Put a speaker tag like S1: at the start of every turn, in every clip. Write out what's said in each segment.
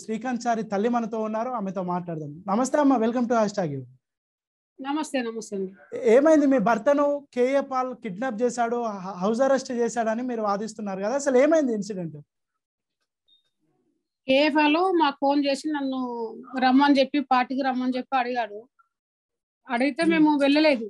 S1: శ్రీకాంత్ చారి తల్లి మనతో ఉన్నారు ఆమెతో మాట్లాడదాం నమస్తే అమ్మ వెల్కమ్ టు హ్యాష్ ట్యాగ్
S2: నమస్తే నమస్తే అండి
S1: ఏమైంది మీ భర్తను కేఏ పాల్ కిడ్నాప్ చేశాడు హ- హౌస్ అరెస్ట్ చేశాడని మీరు వాదిస్తున్నారు కదా అసలు ఏమైంది ఇన్సిడెంట్
S2: కేఎఫ్ఐలో మాకు ఫోన్ చేసి నన్ను రమ్మని చెప్పి పార్టీకి రమ్మని చెప్పి అడిగాడు అడిగితే మేము వెళ్ళలేదు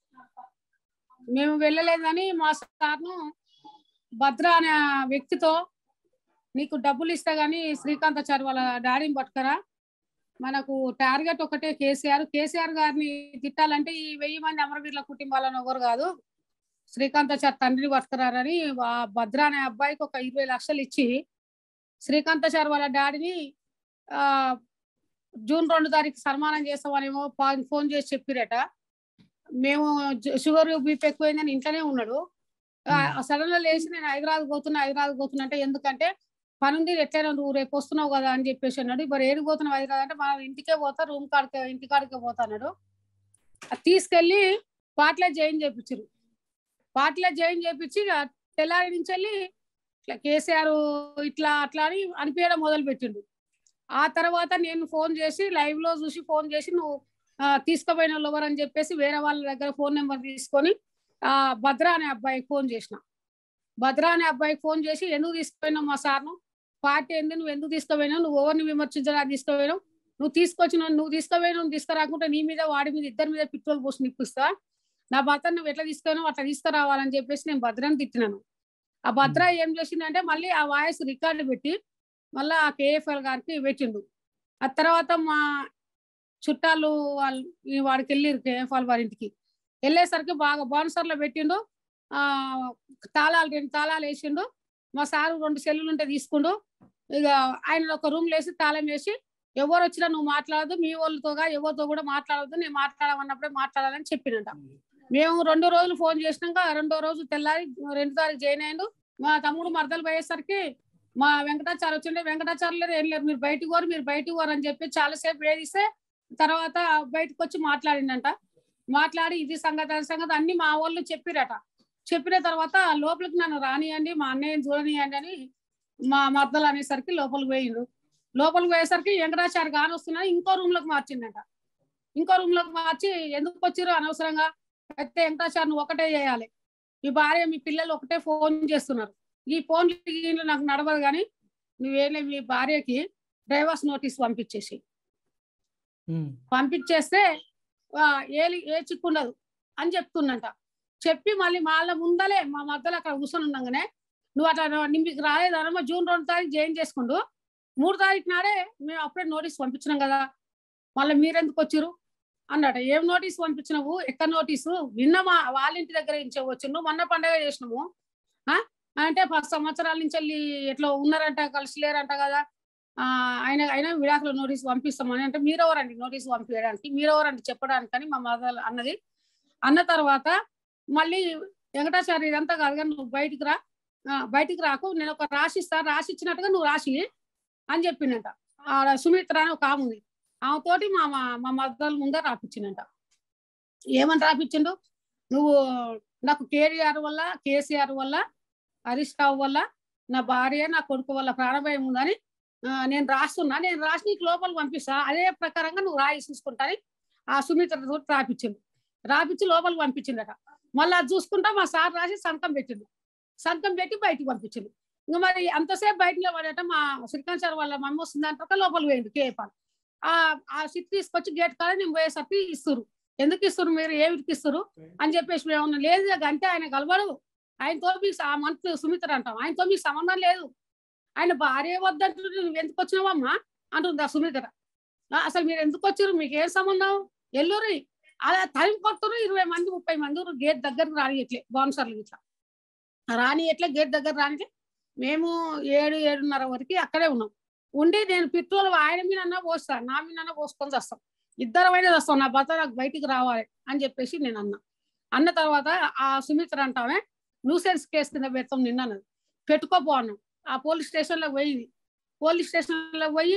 S2: మేము వెళ్ళలేదని మా సార్ను భద్ర అనే వ్యక్తితో నీకు డబ్బులు ఇస్తా గానీ శ్రీకాంతాచారి వాళ్ళ డాడీని పట్టుకరా మనకు టార్గెట్ ఒకటే కేసీఆర్ కేసీఆర్ గారిని తిట్టాలంటే ఈ వెయ్యి మంది అమరవీరుల కుటుంబాలను ఎవరు కాదు శ్రీకాంతాచారి తండ్రిని పట్టుకురారని ఆ భద్ర అనే అబ్బాయికి ఒక ఇరవై లక్షలు ఇచ్చి శ్రీకాంతాచారి వాళ్ళ డాడీని ఆ జూన్ రెండు తారీఖు సన్మానం చేస్తామనేమో పా- ఫోన్ చేసి చెప్పిరట మేము జ- షుగర్ బీపీ ఎక్కువైందని ఇంట్లోనే ఉన్నాడు సడన్ గా లేచి నేను హైదరాబాద్ పోతున్నా హైదరాబాద్ పోతున్నా అంటే ఎందుకంటే పని ఉంది ఎట్లయినా నువ్వు రేపు వస్తున్నావు కదా అని చెప్పేసి అన్నాడు మరి ఏడికి పోతున్నావు హైదరాబాద్ అంటే మనం ఇంటికే పోతా రూమ్ కాడికే ఇంటి కాడికే పోతా అన్నాడు అది తీసుకెళ్లి పాటలో జాయిన్ చేయించారు పాటలో జాయిన్ చేయించి ఇక తెల్లారి నుంచి వెళ్ళి ఇట్లా కేసీఆర్ ఇట్లా అట్లా అని అనిపించడం మొదలు పెట్టిండు ఆ తర్వాత నేను ఫోన్ చేసి లైవ్ లో చూసి ఫోన్ చేసి నువ్వు ఆ, తీసుకుపోయిన వాళ్ళు ఎవరు అని చెప్పేసి వేరే వాళ్ళ దగ్గర ఫోన్ నెంబర్ తీసుకొని ఆ భద్ర అనే అబ్బాయికి ఫోన్ చేసిన భద్ర అనే అబ్బాయికి ఫోన్ చేసి ఎందుకు తీసుకుపోయినావు మా సార్ను పార్టీ ఏంది నువ్వు ఎందుకు తీసుకుపోయినావు నువ్వు ఎవరిని విమర్శించడానికి తీసుకుపోయినావు నువ్వు తీసుకొచ్చిన నువ్వు తీసుకుపోయినావు నువ్వు తీసుకురాకుంటే నీ మీద వాడి మీద ఇద్దరి మీద పెట్రోల్ పోసి నిప్పిస్తా నా భర్త నువ్వు ఎట్లా తీసుకుపోయినావు అట్లా తీసుకురావాలని చెప్పేసి నేను భద్రని తిట్టినాను ఆ భద్ర ఏం చేసిందంటే మళ్ళీ ఆ వాయిస్ రికార్డు పెట్టి మళ్ళీ ఆ కేఎఫ్ఎల్ గారికి పెట్టిండు ఆ తర్వాత మా చుట్టాలు వాళ్ళు ఈ వాడికి వెళ్ళిరు కేఎఫ్ఎల్ వారి ఇంటికి వెళ్ళేసరికి బాగా బౌన్సర్లో పెట్టిండు ఆ తాళాలు రెండు తాళాలు వేసిండు మా సారు రెండు సెల్లులు ఉంటే తీసుకుండు ఇక ఆయన ఒక రూమ్ వేసి తాళం వేసి ఎవరు వచ్చినా నువ్వు మాట్లాడదు మీ వాళ్ళతోగా ఎవరితో కూడా మాట్లాడద్దు నేను మాట్లాడమన్నప్పుడే మాట్లాడాలని చెప్పినంట మేము రెండు రోజులు ఫోన్ చేసినాక రెండో రోజు తెల్లారి రెండు తారీఖు జాయిన్ అయ్యిండు మా తమ్ముడు మరదలు పోయేసరికి మా వెంకటాచారి వచ్చిండే వెంకటాచారి లేదు ఏం లేదు మీరు బయటికి పోరు మీరు బయటికి పోరు అని చెప్పి చాలాసేపు వేధిస్తే తర్వాత బయటకు వచ్చి మాట్లాడిండంట మాట్లాడి ఇది సంగతి అది సంగతి అన్ని మా వాళ్ళు చెప్పిరట చెప్పిన తర్వాత లోపలికి నన్ను రానియండి మా అన్నయ్యని చూడనియండి అని మా మద్దలు అనేసరికి లోపలికి పోయిండు లోపలికి పోయేసరికి వెంకటాచారి గాని వస్తున్నా ఇంకో రూమ్ లోకి మార్చిండట ఇంకో రూమ్ లోకి మార్చి ఎందుకు వచ్చిర్రు అనవసరంగా అయితే వెంకటాచారి నువ్వు ఒకటే చేయాలి మీ భార్య మీ పిల్లలు ఒకటే ఫోన్ చేస్తున్నారు ఈ ఫోన్ నాకు నడవదు కానీ నువ్వేలే మీ భార్యకి డ్రైవర్స్ నోటీస్ పంపించేసి పంపించేస్తే ఆ, ఏలి ఏ చిక్కుండదు అని చెప్తున్నట చెప్పి మళ్ళీ వాళ్ళ ముందలే మా మధ్యలో అక్కడ కూర్చొని ఉండగానే నువ్వు అట్లా నింపికి రాలేదనమా జూన్ రెండు తారీఖు జాయిన్ చేసుకుంటూ మూడు తారీఖు నాడే మేము అప్పుడే నోటీస్ పంపించినాం కదా మళ్ళీ మీరెందుకు వచ్చిర్రు అన్నట ఏం నోటీస్ పంపించినావు ఎక్కడ నోటీసు నిన్న మా వాళ్ళ ఇంటి దగ్గర నుంచి వచ్చిండు మొన్న పండగ చేసినాము ఆ? అంటే పది సంవత్సరాల నుంచి వెళ్ళి ఎట్లా ఉన్నారంట కలిసి లేరంట కదా ఆ ఆయన ఆయన విడాకుల నోటీస్ పంపిస్తామని అంటే మీరెవరండి నోటీస్ పంపించడానికి మీరెవరండి చెప్పడానికని మా మదర్ అన్నది అన్న తర్వాత మళ్ళీ వెంకటాచారి ఇదంతా కాదు కానీ నువ్వు బయటికి రా ఆ, బయటికి రాకు నేను ఒక రాసి ఇస్తా రాసి ఇచ్చినట్టుగా నువ్వు రాసి అని చెప్పిండంట ఆడ సుమిత్ర అని ఒక ఆమె ఉంది ఆమెతోటి మా మా మా మద్దల ముందర రాపించిండంట ఏమని రాపించిండు నువ్వు నాకు కేటీఆర్ వల్ల కేసీఆర్ వల్ల హరీష్ రావు వల్ల నా భార్య నా కొడుకు వల్ల ప్రాణభయం ఉందని ఆ, నేను రాస్తున్నా నేను రాసి నీకు లోపల పంపిస్తా అదే ప్రకారంగా నువ్వు రాయి చూసుకుంటాని ఆ సుమిత్ర తోటి రాపించిండు రాపించి లోపలికి పంపించిండట మళ్ళీ అది చూసుకుంటా మా సార్ రాసి సంతకం పెట్టిండు సంతకం పెట్టి బయటికి పంపించిండు ఇంకా మరి అంతసేపు బయట నిలబడట మా శ్రీకాంత్ సార్ వాళ్ళ మమ్మ వస్తుందంటే లోపలికి పోయిండు కేపాల్ ఆ ఆ సిట్ తీసుకొచ్చి గేట్ కాడ నేను పోయేసరికి ఇస్తురు ఎందుకు ఇస్తురు మీరు ఏమిటికి ఇస్తురు అని చెప్పేసి మేము ఏమన్నా లేదు ఇక అంటే ఆయన కలవడు ఆయనతో మీకు ఆ మంత్ సుమిత్ర అంటాం ఆయనతో మీకు సంబంధం లేదు ఆయన భార్య వద్దంటుంటే నువ్వు ఎందుకు వచ్చినావమ్మా అంటుంది ఆ సుమిత్ర "ఆ, అసలు మీరు ఎందుకు వచ్చారు మీకు ఏం సంబంధం ఎల్లురి అలా టైం కొడుతున్నారు ఇరవై మంది ముప్పై మంది ఉన్నారు. గేట్ దగ్గరకు రాని ఎట్లే బౌన్సర్లు ఇట్లా రాని ఎట్లే గేట్ దగ్గర రాని మేము ఏడు ఏడున్నర వరకు అక్కడే ఉన్నాం ఉండి నేను పెట్రోల్ ఆయన మీద పోస్తా నా మీద పోసుకొని వస్తాం ఇద్దరమైనా వస్తాం నా భర్త నాకు బయటికి రావాలి అని చెప్పేసి నేను అన్నా అన్న తర్వాత ఆ సుమిత్ర అంటామే న్యూసెన్స్ కేసు కింద పెడతాం నిన్న అన్నది పెట్టుకోపో అన్నాం ఆ పోలీస్ స్టేషన్లో పోయింది పోలీస్ స్టేషన్లో పోయి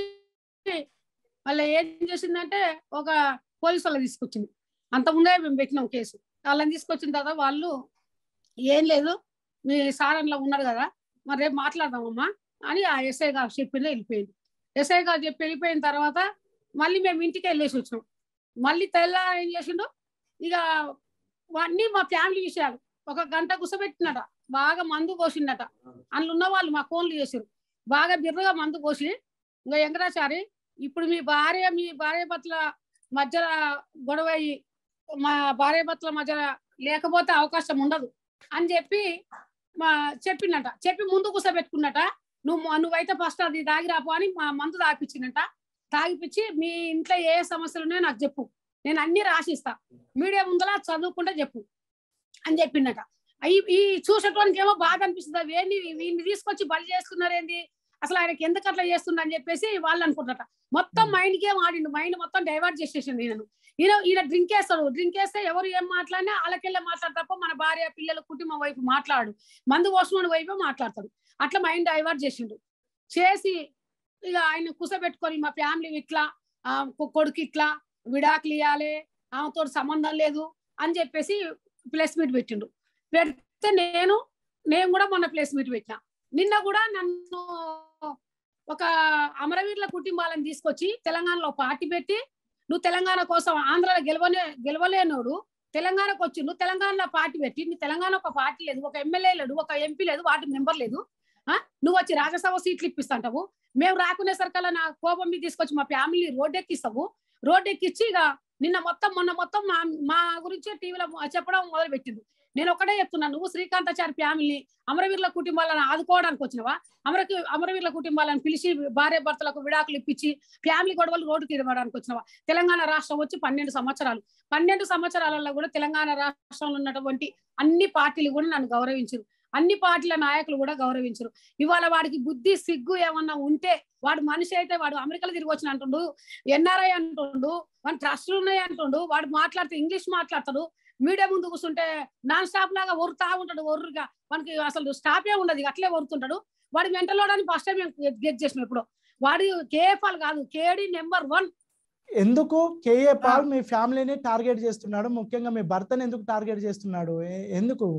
S2: మళ్ళీ ఏం చేసిందంటే ఒక పోలీసు వాళ్ళని తీసుకొచ్చింది అంతకుముందే మేము పెట్టినాం కేసు వాళ్ళని తీసుకొచ్చిన తర్వాత వాళ్ళు ఏం లేదు మీ సార్ అందులో ఉన్నారు కదా మరి రేపు మాట్లాడదామమ్మా అని ఆ ఎస్ఐ గారు చెప్పిందే వెళ్ళిపోయింది ఎస్ఐ గారు చెప్పి వెళ్ళిపోయిన తర్వాత మళ్ళీ మేము ఇంటికి వెళ్ళేసి వచ్చినాం మళ్ళీ తెల్ల ఏం చేసిండు ఇక అన్ని మా ఫ్యామిలీ విషయాలు ఒక గంట కుసబెట్టినట బాగా మందు పోసిండట అందులో ఉన్న వాళ్ళు మా ఫోన్లు చేసారు బాగా బిర్రగా మందు పోసి ఇంకా వెంకటాచారి ఇప్పుడు మీ భార్య మీ భార్య భర్తల మధ్యలో గొడవ అయ్యి మా భార్య భర్తల మధ్యలో లేకపోతే అవకాశం ఉండదు అని చెప్పి మా చెప్పిండట చెప్పి ముందు కూసబెట్టుకున్నట నువ్వు నువ్వైతే ఫస్ట్ అది తాగి రాపో అని మా మందు తాగిపించిందట తాగిపించి మీ ఇంట్లో ఏ సమస్యలు ఉన్నాయో నాకు చెప్పు నేను అన్ని రాసిస్తా మీడియా ముందర చదువుకుంటే చెప్పు అని చెప్పిండట ఈ ఈ చూసేటానికి ఏమో బాధ అనిపిస్తుంది అవేంది వీడిని తీసుకొచ్చి బలి చేస్తున్నారేంది అసలు ఆయనకి ఎందుకు అట్లా చేస్తుండ అని చెప్పేసి వాళ్ళు అనుకుంటారట మొత్తం మైండ్ గేమ్ ఆడిండు మైండ్ మొత్తం డైవర్ట్ చేసేసింది ఈయనను ఈయన ఈయన డ్రింక్ వేస్తాడు డ్రింక్ వేస్తే ఎవరు ఏం మాట్లాడినా వాళ్ళకెళ్ళే మాట్లాడు తప్ప మన భార్య పిల్లలు కుటుంబం వైపు మాట్లాడు మందు పోసిన వైపు మాట్లాడతాడు అట్లా మైండ్ డైవర్ట్ చేసిండు చేసి ఇక ఆయన కుసబెట్టుకొని మా ఫ్యామిలీ ఇట్లా ఆ, కొ- కొడుకు ఇట్లా విడాకులు ఇవ్వాలి ఆమెతో సంబంధం లేదు అని చెప్పేసి ప్లేస్ మీట్ పెట్టిండు పెడితే నేను నేను కూడా మొన్న ప్లేస్ మీట్ పెట్టిన నిన్న కూడా నన్ను ఒక అమరవీరుల కుటుంబాలను తీసుకొచ్చి తెలంగాణలో పార్టీ పెట్టి నువ్వు తెలంగాణ కోసం ఆంధ్రాలో గెలవలే గెలవలేనోడు తెలంగాణకు వచ్చి నువ్వు తెలంగాణలో పార్టీ పెట్టి నీ తెలంగాణ ఒక పార్టీ లేదు ఒక ఎమ్మెల్యే లేడు ఒక ఎంపీ లేదు వార్డు మెంబర్ లేదు ఆ నువ్వు వచ్చి రాజ్యసభ సీట్లు ఇప్పిస్తాంటావు మేము రాకునే సరికల్లా నా కోపం మీద తీసుకొచ్చి మా ఫ్యామిలీ రోడ్ ఎక్కిస్తావు రోడ్ ఎక్కిచ్చి ఇక నిన్న మొత్తం మొన్న మొత్తం మా మా గురించి టీవీలో చెప్పడం మొదలు పెట్టింది నేను ఒకటే చెప్తున్నా నువ్వు శ్రీకాంతాచారి ఫ్యామిలీ అమరవీరుల కుటుంబాలను ఆదుకోవడానికి వచ్చినవా అమరకి అమరవీరుల కుటుంబాలను పిలిచి భార్య భర్తలకు విడాకులు ఇప్పించి ఫ్యామిలీ గొడవలు రోడ్డుకి ఇవ్వడానికి వచ్చినవా తెలంగాణ రాష్ట్రం వచ్చి పన్నెండు సంవత్సరాలు పన్నెండు సంవత్సరాలలో కూడా తెలంగాణ రాష్ట్రంలో ఉన్నటువంటి అన్ని పార్టీలు కూడా నన్ను గౌరవించరు అన్ని పార్టీల నాయకులు కూడా గౌరవించరు ఇవాళ వాడికి బుద్ధి సిగ్గు ఏమన్నా ఉంటే వాడు మనిషి అయితే వాడు అమెరికాలో తిరిగి వచ్చిన అంటుండు ఎన్ఆర్ఐ అంటుండు వాడు ట్రస్టులు ఉన్నాయి అంటుండు వాడు మాట్లాడితే ఇంగ్లీష్ మాట్లాడతాడు మీడియా ముందు కూర్చుంటే నాన్ స్టాప్ లాగా ఒరుతా ఉంటాడు ఒర్రుగా మనకి అసలు స్టాపే ఉండదు ఇక అట్లే ఒరుతుంటాడు వాడు మెంటలోడని ఫస్ట్ టైం గెట్ చేసినాం ఇప్పుడు వాడి కేఎఫ్ఆల్ కాదు కేడి నెంబర్ వన్
S1: ఎందుకు కేఏ పాల్ మీ ఫ్యామిలీని టార్గెట్ చేస్తున్నాడు ముఖ్యంగా మీ భర్తని ఎందుకు టార్గెట్ చేస్తున్నాడు ఏ- ఎందుకు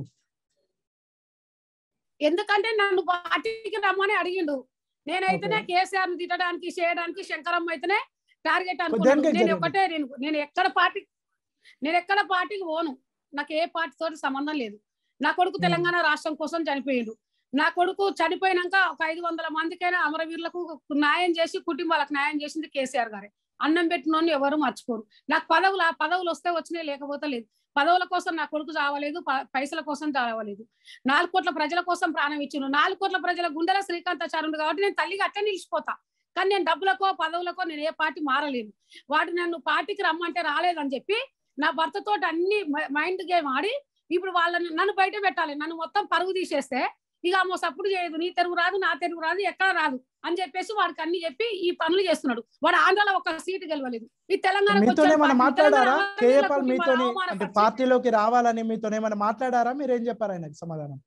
S2: ఎందుకంటే నన్ను పార్టీకి రమ్మని అడిగిండు నేనైతేనే కేసీఆర్ ని తిట్టడానికి చేయడానికి శంకరమ్మ అయితేనే టార్గెట్ అనుకున్నాను
S1: దేనికి
S2: నేను
S1: జరిగింది?
S2: ఒకటే నేను నేను ఎక్కడ పార్టీ నేను ఎక్కడ పార్టీకి పోను నాకు ఏ పార్టీ తోటి సంబంధం లేదు నా కొడుకు
S1: Hmm.
S2: తెలంగాణ రాష్ట్రం కోసం చనిపోయిండు నా కొడుకు చనిపోయినాక ఒక ఐదు వందల మందికైనా అమరవీరులకు న్యాయం చేసి కుటుంబాలకు న్యాయం చేసింది కేసీఆర్ గారే అన్నం పెట్టినోని ఎవరు మర్చిపోరు నాకు పదవులు ఆ పదవులు వస్తే వచ్చినాయి లేకపోతే లేదు పదవుల కోసం నా కొడుకు చావలేదు ప- పైసల కోసం చావలేదు నాలుగు కోట్ల ప్రజల కోసం ప్రాణం ఇచ్చిండు నాలుగు కోట్ల ప్రజల గుండెల శ్రీకాంతాచార్యుడు కాబట్టి నేను తల్లిగా అట్టే నిలిచిపోతా కానీ నేను డబ్బులకో పదవులకో నేను ఏ పార్టీ మారలేను వాడు నన్ను పార్టీకి రమ్మంటే రాలేదని చెప్పి నా భర్తతో అన్ని మైండ్ గేమ్ ఆడి ఇప్పుడు వాళ్ళని నన్ను బయట పెట్టాలి నన్ను మొత్తం పరుగు తీసేస్తే ఇక ఆమె సప్పుడు చేయదు నీ తెరుగు రాదు నా తెరుగు రాదు ఎక్కడ రాదు అని చెప్పేసి వాడికి అన్ని చెప్పి ఈ పనులు చేస్తున్నాడు వాడు ఆంధ్రాలో ఒక సీటు గెలవలేదు ఈ తెలంగాణ
S1: మీతోనే ఏమైనా మాట్లాడారా కేఏ పాల్ మీతోని అంటే పార్టీలోకి రావాలని మీతోనే ఏమైనా మాట్లాడారా మీరు ఏం చెప్పారు ఆయనకి సమాధానం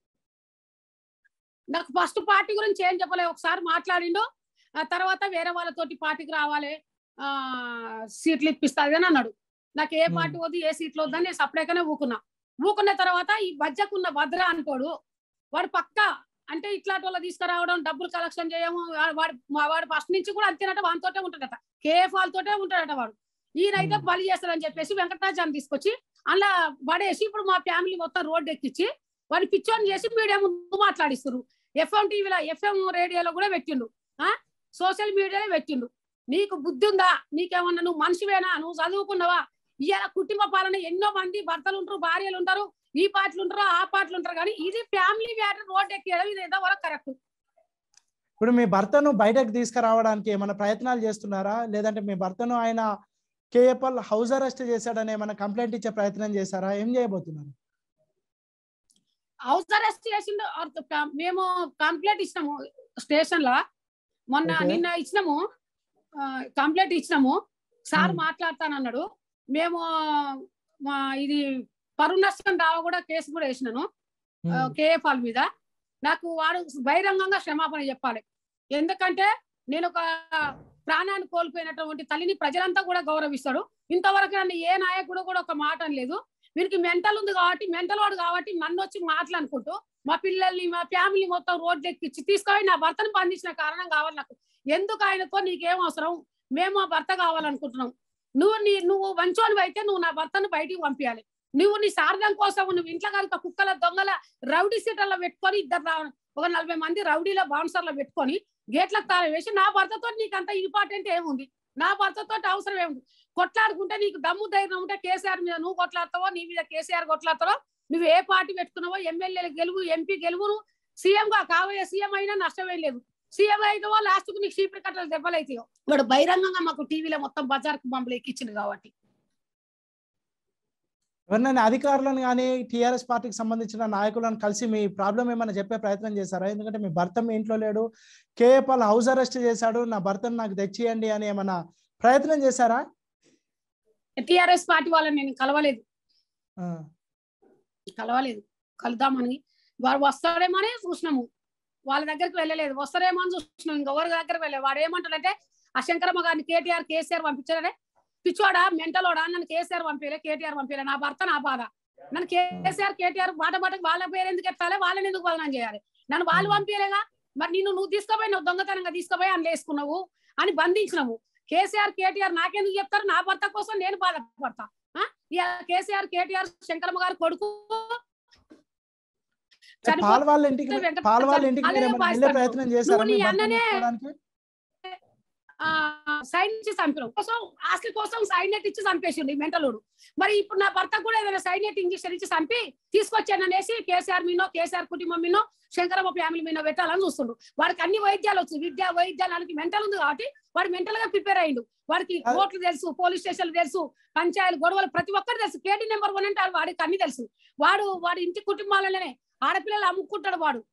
S2: నాకు ఫస్ట్ పార్టీ గురించి ఏం చెప్పలే ఒకసారి మాట్లాడిండు ఆ తర్వాత వేరే వాళ్ళతోటి పార్టీకి రావాలి ఆ సీట్లు ఇప్పిస్తుంది అని అన్నాడు నాకు ఏ
S1: Hmm.
S2: పార్టీ వద్దు ఏ సీట్లు వద్దని నేను సపరేట్గానే ఊకున్నా ఊకున్న తర్వాత ఈ బజ్జకున్న భద్ర అనుకోడు వాడు పక్క అంటే ఇట్లాంటి వాళ్ళ తీసుకురావడం డబ్బులు కలెక్షన్ చేయము వా- వాడు మా వాడు ఫస్ట్ నుంచి కూడా అంతేనట వానితోటే ఉంటాడట కేఎఫ్ వాళ్ళతోటే ఉంటాడట వాడు ఈయనైతే
S1: Hmm.
S2: బలి చేస్తాడని చెప్పేసి వెంకటరాజాన్ని తీసుకొచ్చి అలా పడేసి ఇప్పుడు మా ఫ్యామిలీ మొత్తం రోడ్డు ఎక్కించి వాడిని పిచ్చోని చేసి మీడియా ముందు మాట్లాడిస్తారు ఎఫ్ఎం టీవీలో ఎఫ్ఎం రేడియోలో కూడా పెట్టిండు ఆ సోషల్ మీడియాలో పెట్టిండు నీకు బుద్ధి ఉందా నీకేమన్నా నువ్వు మనిషివేనా నువ్వు చదువుకున్నావా ఇవాళ కుటుంబ పాలన ఎన్నో మంది భర్తలు ఉంటారు భార్యలు ఉంటారు ఈ పాటలు ఉంటారు ఆ పాటలు ఉంటారు కానీ ఇది ఫ్యామిలీ మ్యాటర్ రోడ్ ఎక్కేయడం ఇది ఏదో వరకు కరెక్ట్
S1: ఇప్పుడు మీ భర్తను బయటకు తీసుకురావడానికి ఏమైనా ప్రయత్నాలు చేస్తున్నారా లేదంటే మీ భర్తను ఆయన కేఏపల్ హౌస్ అరెస్ట్ చేశాడని ఏమైనా కంప్లైంట్ ఇచ్చే ప్రయత్నం చేశారా ఏం చేయబోతున్నారు
S2: హౌస్ అరెస్ట్ చేసిండు అర్థ- క- మేము కంప్లైంట్ ఇచ్చినాము స్టేషన్ లో మొన్న
S1: Okay.
S2: నిన్న ఇచ్చినాము కంప్లైంట్ ఇచ్చినాము సార్
S1: Hmm.
S2: మాట్లాడతానన్నాడు మేము మా ఇది పరువు నష్టం దావా కూడా కేసు కూడా వేసినాను కేఎఫ్ వాళ్ళ మీద నాకు వాడు బహిరంగంగా క్షమాపణ చెప్పాలి ఎందుకంటే నేను ఒక ప్రాణాన్ని కోల్పోయినటువంటి తల్లిని ప్రజలంతా కూడా గౌరవిస్తాడు ఇంతవరకు నన్ను ఏ నాయకుడు కూడా ఒక మాట అనలేదు వీరికి మెంటల్ ఉంది కాబట్టి మెంటల్ వాడు కాబట్టి నన్ను వచ్చి మాట్లాడుకుంటూ మా పిల్లల్ని మా ఫ్యామిలీ మొత్తం రోడ్డు ఎక్కించి తీసుకొని నా భర్తను బంధించిన కారణం కావాలి నాకు ఎందుకు ఆయనతో నీకేం అవసరం మేము మా భర్త కావాలనుకుంటున్నాం నువ్వు నీ నువ్వు మంచోనివి అయితే నువ్వు నా భర్తను బయటికి పంపించాలి నువ్వు నీ శారదం కోసం నువ్వు ఇంట్లో కనుక కుక్కల దొంగల రౌడీ సీటర్లో పెట్టుకొని ఇద్దరు రా- ఒక నలభై మంది రౌడీల బాన్సర్లో పెట్టుకొని గేట్లకు తాళం వేసి నా భర్తతో నీకు అంత ఇంపార్టెంట్ ఏముంది నా భర్తతో అవసరం ఏముంది కొట్లాడుకుంటే నీకు దమ్ము ధైర్యం ఉంటే కేసీఆర్ మీద నువ్వు కొట్లాడతావో నీ మీద కేసీఆర్ కొట్లాడతావో నువ్వు ఏ పార్టీ పెట్టుకున్నావో ఎమ్మెల్యే గెలువు ఎంపీ గెలువును సీఎం గా కాబోయే సీఎం అయినా నష్టమే లేదు సీఎం అయితేవో లాస్ట్ కు నీకు చీపురు కట్టలు దెబ్బలైతాయో వాడు బహిరంగంగా మాకు టీవీలో మొత్తం బజార్కు మమ్మల్ని ఎక్కించింది కాబట్టి
S1: ఎవరినైనా అధికారులను కానీ టీఆర్ఎస్ పార్టీకి సంబంధించిన నాయకులను కలిసి మీ ప్రాబ్లం ఏమైనా చెప్పే ప్రయత్నం చేశారా ఎందుకంటే మీ భర్త మీ ఇంట్లో లేడు కేఏపాల్ హౌస్ అరెస్ట్ చేశాడు నా భర్తను నాకు తెచ్చియండి అని ఏమైనా ప్రయత్నం చేశారా
S2: టిఆర్ఎస్ పార్టీ వాళ్ళని నేను కలవలేదు
S1: ఆ,
S2: కలవలేదు కలుద్దామని వాడు వస్తాడేమో చూసినాము వాళ్ళ దగ్గరికి వెళ్ళలేదు వస్తారేమో అని చూసినాం ఇంకెవరి దగ్గరికి వెళ్ళలేదు వాడు ఏమంటాడంటే ఆ శంకరమ్మ గారిని కేటీఆర్ కేసీఆర్ పంపించాడే పిచ్చోడా మెంటలోడా నన్ను కేసీఆర్ పంపించలే కేటీఆర్ పంపించలే నా భర్త నా బాధ నన్ను కేసీఆర్ కేటీఆర్ మాట మాటకు వాళ్ళ పేరు ఎందుకు ఎత్తాలి వాళ్ళని ఎందుకు బదనాం చేయాలి నన్ను వాళ్ళు పంపించలేగా మరి నిన్ను నువ్వు తీసుకుపోయి నువ్వు దొంగతనంగా తీసుకుపోయి అని వేసుకున్నావు అని బంధించినావు కేసీఆర్ కేటీఆర్ నాకెందుకు చెప్తారు నా భర్త కోసం నేను బాధపడతా ఆ? ఇవాళ కేసీఆర్ కేటీఆర్ శంకరమ్మ గారు కొడుకు చనిపో-
S1: పాల్ వాళ్ళ ఇంటికి
S2: వెంకట-
S1: పాల్ వాళ్ళ ఇంటికి మీరు
S2: అలాగే
S1: ఏమైనా వెళ్ళే
S2: భావిస్తాను.
S1: ప్రయత్నం చేశారా
S2: నువ్వు
S1: మీ
S2: నీ
S1: భర్తను
S2: అన్ననే-
S1: తెచ్చుకోవడానికి?
S2: ఆ సైన్ ఇచ్చి చంపినాం కోసం ఆస్తి కోసం సైన్ నెట్ ఇచ్చి చంపేసిండు ఈ మెంటలోడు మరి ఇప్పుడు నా భర్త కూడా ఏదైనా సైన్ నెట్ ఇంజక్షన్ ఇచ్చి చంపి తీసుకొచ్చాననేసి కేసీఆర్ మీనో కేసీఆర్ కుటుంబం మీనో శంకరమ్మ ఫ్యామిలీ మీనో పెట్టాలని చూస్తుండు వాడికి అన్ని వైద్యాలు వచ్చు విద్య వైద్యాలకి మెంటల్ ఉంది కాబట్టి వాడు మెంటల్ గా ప్రిపేర్ అయ్యిండు వాడికి
S1: అది-
S2: కోర్టులు తెలుసు పోలీస్ స్టేషన్లు తెలుసు పంచాయతీలు గొడవలు ప్రతి ఒక్కరు తెలుసు కేటీ నెంబర్ వన్ అంటే వాడికి అన్ని తెలుసు వాడు వాడి ఇంటి కుటుంబాలనే ఆడపిల్లలు అమ్ముకుంటాడు వాడు